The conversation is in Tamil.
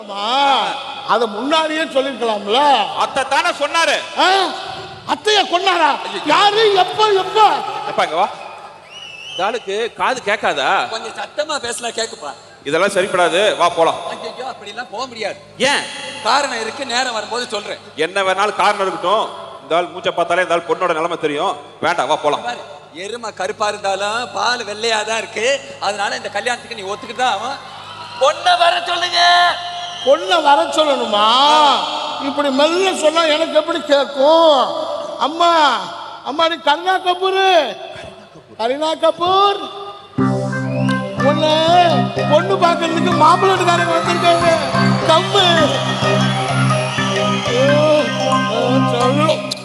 சொல்லணுமா அத முன்னாடியே சொல்லிருக்கலாம்ல அத்தை தானே சொன்னாரு ஆ? அத்தைய கொன்னாரா யாரு எப்ப எப்ப எப்பா இங்க வா இந்த ஆளுக்கு காது கேட்காதா கொஞ்சம் சத்தமா பேசலாம் கேக்குப்பா இதெல்லாம் சரிப்படாது வா போலாம் ஐயோ அப்படிலாம் போக முடியாது ஏன் காரணம் இருக்கு நேரம் வரும்போது சொல்றேன் என்ன வேணாலும் காரணம் இருக்கட்டும் இந்த ஆள் மூச்சை பார்த்தாலே இந்த ஆள் பொண்ணோட நிலைமை தெரியும் வேண்டாம் வா போலாம் பாரு எருமை கருப்பா இருந்தாலும் பால் வெள்ளையா தான் இருக்கு அதனால இந்த கல்யாணத்துக்கு நீ ஒத்துக்கிட்டு தான் அவன் பொண்ணை வர சொல்லுங்க பொண்ணை வர சொல்லணுமா இப்படி மெல்ல சொன்னா எனக்கு எப்படி கேட்கும் அம்மா அம்மா நீ கருணா கபூர் கரீனா கபூர் உன்னை பொண்ணு பார்க்கறதுக்கு மாப்பிள்ளைக்காரங்க வந்திருக்காங்க கம்மு ஐயோ, ஐயோ, சொல்லு.